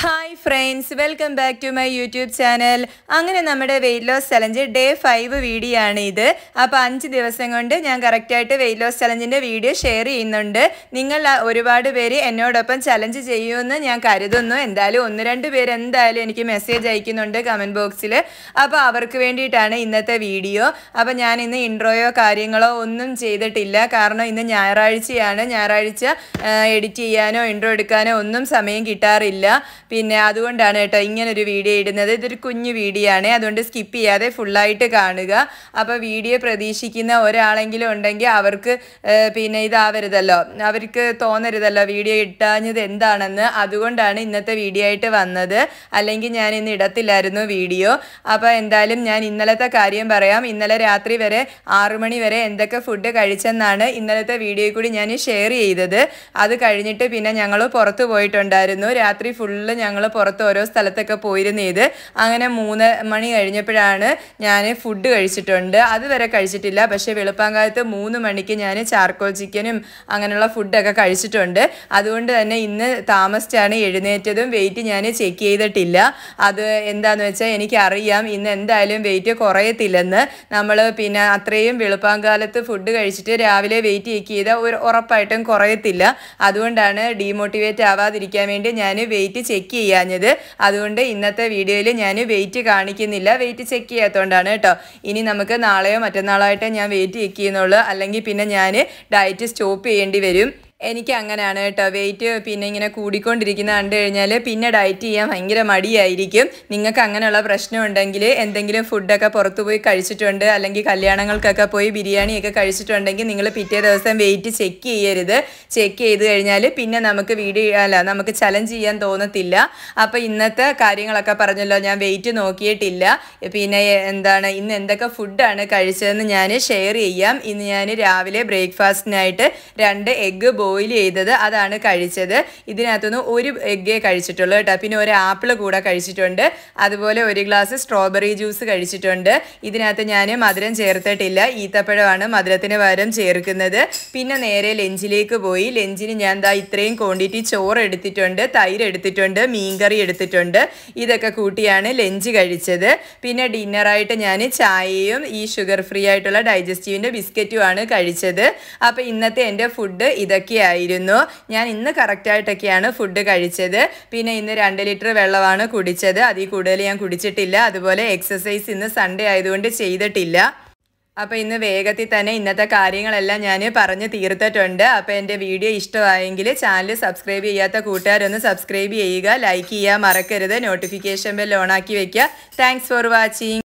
hi friends welcome back to my YouTube channel അങ്ങനെ നമ്മുടെ weight loss challenge day five video ആണ് ഇത് അപ്പോൾ അഞ്ച് ദിവസം കൊണ്ട് ഞാൻ കറക്റ്റായിട്ട് വെയിറ്റ് ലോസ് ചലഞ്ചിൻ്റെ വീഡിയോ ഷെയർ ചെയ്യുന്നുണ്ട് നിങ്ങൾ ആ ഒരുപാട് പേര് എന്നോടൊപ്പം ചലഞ്ച് ചെയ്യുമെന്ന് ഞാൻ കരുതുന്നു എന്തായാലും ഒന്ന് രണ്ട് പേര് എന്തായാലും എനിക്ക് മെസ്സേജ് അയക്കുന്നുണ്ട് കമൻറ്റ് ബോക്സിൽ അപ്പോൾ അവർക്ക് വേണ്ടിയിട്ടാണ് ഇന്നത്തെ വീഡിയോ അപ്പോൾ ഞാൻ ഇന്ന് ഇൻട്രോയോ കാര്യങ്ങളോ ഒന്നും ചെയ്തിട്ടില്ല കാരണം ഇന്ന് ഞായറാഴ്ചയാണ് ഞായറാഴ്ച എഡിറ്റ് ചെയ്യാനോ ഇൻട്രോ എടുക്കാനോ ഒന്നും സമയം കിട്ടാറില്ല പിന്നെ അതുകൊണ്ടാണ് കേട്ടോ ഇങ്ങനൊരു വീഡിയോ ഇടുന്നത് ഇതൊരു കുഞ്ഞു വീഡിയോ ആണ് അതുകൊണ്ട് സ്കിപ്പ് ചെയ്യാതെ ഫുള്ളായിട്ട് കാണുക അപ്പോൾ വീഡിയോ പ്രതീക്ഷിക്കുന്ന ഒരാളെങ്കിലും ഉണ്ടെങ്കിൽ അവർക്ക് ഏഹ്, പിന്നെ ഇതാവരുതല്ലോ അവർക്ക് തോന്നരുതല്ലോ വീഡിയോ ഇട്ടാഞ്ഞത് എന്താണെന്ന് അതുകൊണ്ടാണ് ഇന്നത്തെ വീഡിയോ ആയിട്ട് വന്നത് അല്ലെങ്കിൽ ഞാൻ ഇന്ന് ഇടത്തില്ലായിരുന്നു വീഡിയോ അപ്പോൾ എന്തായാലും ഞാൻ ഇന്നലത്തെ കാര്യം പറയാം ഇന്നലെ രാത്രി വരെ ആറു മണി വരെ എന്തൊക്കെ ഫുഡ് കഴിച്ചെന്നാണ് ഇന്നലത്തെ വീഡിയോയിൽ കൂടി ഞാൻ ഷെയർ ചെയ്തത് അത് കഴിഞ്ഞിട്ട് പിന്നെ ഞങ്ങൾ പുറത്ത് പോയിട്ടുണ്ടായിരുന്നു രാത്രി ഫുള്ള് ഞങ്ങൾ പുറത്ത് ഓരോ സ്ഥലത്തൊക്കെ പോയിരുന്നു ഇത് അങ്ങനെ മൂന്ന് മണി കഴിഞ്ഞപ്പോഴാണ് ഞാൻ ഫുഡ് കഴിച്ചിട്ടുണ്ട് അതുവരെ കഴിച്ചിട്ടില്ല പക്ഷേ വെളുപ്പാങ്കാലത്ത് മൂന്ന് മണിക്ക് ഞാൻ ചാർക്കോൾ ചിക്കനും അങ്ങനെയുള്ള ഫുഡൊക്കെ കഴിച്ചിട്ടുണ്ട് അതുകൊണ്ട് തന്നെ ഇന്ന് താമസിച്ചാണ് എഴുന്നേറ്റതും വെയിറ്റ് ഞാൻ ചെക്ക് ചെയ്തിട്ടില്ല അത് എന്താന്ന് വെച്ചാൽ എനിക്കറിയാം ഇന്ന് എന്തായാലും വെയിറ്റ് കുറയത്തില്ലെന്ന് നമ്മൾ പിന്നെ അത്രയും വെളുപ്പാങ്കാലത്ത് ഫുഡ് കഴിച്ചിട്ട് രാവിലെ വെയിറ്റ് ചെക്ക് ചെയ്താൽ ഒരു ഉറപ്പായിട്ടും കുറയത്തില്ല അതുകൊണ്ടാണ് ഡീമോട്ടിവേറ്റ് ആവാതിരിക്കാൻ വേണ്ടി ഞാൻ വെയിറ്റ് ചെക്ക് ചെയ്യാഞ്ഞത് അതുകൊണ്ട് ഇന്നത്തെ വീഡിയോയിൽ ഞാൻ വെയിറ്റ് കാണിക്കുന്നില്ല വെയിറ്റ് ചെക്ക് ചെയ്യാത്തതുകൊണ്ടാണ് കേട്ടോ ഇനി നമുക്ക് നാളെയോ മറ്റന്നാളോ ആയിട്ടേ ഞാൻ വെയിറ്റ് ചെക്ക് ചെയ്യുന്നുള്ളൂ അല്ലെങ്കിൽ പിന്നെ ഞാൻ ഡയറ്റ് സ്റ്റോപ്പ് ചെയ്യേണ്ടി വരും എനിക്ക് അങ്ങനെയാണ് കേട്ടോ വെയിറ്റ് പിന്നെ ഇങ്ങനെ കൂടിക്കൊണ്ടിരിക്കുന്ന കണ്ടു കഴിഞ്ഞാൽ പിന്നെ ഡയറ്റ് ചെയ്യാൻ ഭയങ്കര മടിയായിരിക്കും നിങ്ങൾക്ക് അങ്ങനെയുള്ള പ്രശ്നം ഉണ്ടെങ്കിൽ എന്തെങ്കിലും ഫുഡൊക്കെ പുറത്തു പോയി കഴിച്ചിട്ടുണ്ട് അല്ലെങ്കിൽ കല്യാണങ്ങൾക്കൊക്കെ പോയി ബിരിയാണിയൊക്കെ കഴിച്ചിട്ടുണ്ടെങ്കിൽ നിങ്ങൾ പിറ്റേ ദിവസം വെയിറ്റ് ചെക്ക് ചെയ്യരുത് ചെക്ക് ചെയ്ത് കഴിഞ്ഞാൽ പിന്നെ നമുക്ക് വീഡിയോ അല്ല നമുക്ക് ചലഞ്ച് ചെയ്യാൻ തോന്നത്തില്ല അപ്പോൾ ഇന്നത്തെ കാര്യങ്ങളൊക്കെ പറഞ്ഞല്ലോ ഞാൻ വെയിറ്റ് നോക്കിയിട്ടില്ല പിന്നെ എന്താണ് ഇന്ന് എന്തൊക്കെ ഫുഡാണ് കഴിച്ചതെന്ന് ഞാൻ ഷെയർ ചെയ്യാം ഇന്ന് ഞാൻ രാവിലെ ബ്രേക്ക്ഫാസ്റ്റിനായിട്ട് രണ്ട് എഗ്ഗ് ബോയിൽ ചെയ്തത് അതാണ് കഴിച്ചത് ഇതിനകത്തുനിന്ന് ഒരു എഗ്ഗേ കഴിച്ചിട്ടുള്ളൂ കേട്ടോ പിന്നെ ഒരു ആപ്പിൾ കൂടെ കഴിച്ചിട്ടുണ്ട് അതുപോലെ ഒരു ഗ്ലാസ് സ്ട്രോബെറി ജ്യൂസ് കഴിച്ചിട്ടുണ്ട് ഇതിനകത്ത് ഞാൻ മധുരം ചേർത്തിട്ടില്ല ഈത്തപ്പഴമാണ് മധുരത്തിന് പകരം ചേർക്കുന്നത് പിന്നെ നേരെ ലഞ്ചിലേക്ക് പോയി ലഞ്ചിന് ഞാൻ ദാ ഇത്രയും ക്വാണ്ടിറ്റി ചോറ് എടുത്തിട്ടുണ്ട് തൈര് എടുത്തിട്ടുണ്ട് മീൻകറി എടുത്തിട്ടുണ്ട് ഇതൊക്കെ കൂട്ടിയാണ് ലഞ്ച് കഴിച്ചത് പിന്നെ ഡിന്നറായിട്ട് ഞാൻ ചായയും ഈ ഷുഗർ ഫ്രീ ആയിട്ടുള്ള ഡൈജസ്റ്റീവിൻ്റെ ബിസ്ക്കറ്റുമാണ് കഴിച്ചത് അപ്പോൾ ഇന്നത്തെ എൻ്റെ ഫുഡ് ഇതൊക്കെയായിരുന്നു ഞാൻ ഇന്ന് കറക്റ്റായിട്ടൊക്കെയാണ് ഫുഡ് കഴിച്ചത് പിന്നെ ഇന്ന് രണ്ട് ലിറ്റർ വെള്ളമാണ് കുടിച്ചത് അതിൽ കൂടുതൽ ഞാൻ കുടിച്ചിട്ടില്ല അതുപോലെ എക്സസൈസ് ഇന്ന് സൺഡേ ആയതുകൊണ്ട് ചെയ്തിട്ടില്ല അപ്പോൾ ഇന്ന് വേഗത്തിൽ തന്നെ ഇന്നത്തെ കാര്യങ്ങളെല്ലാം ഞാൻ പറഞ്ഞ് തീർത്തിട്ടുണ്ട് അപ്പോൾ എൻ്റെ വീഡിയോ ഇഷ്ടമായെങ്കിൽ ചാനൽ സബ്സ്ക്രൈബ് ചെയ്യാത്ത കൂട്ടുകാരൊന്ന് സബ്സ്ക്രൈബ് ചെയ്യുക ലൈക്ക് ചെയ്യുക മറക്കരുത് നോട്ടിഫിക്കേഷൻ ബെൽ ഓണാക്കി വെക്കുക താങ്ക്സ് ഫോർ വാച്ചിങ്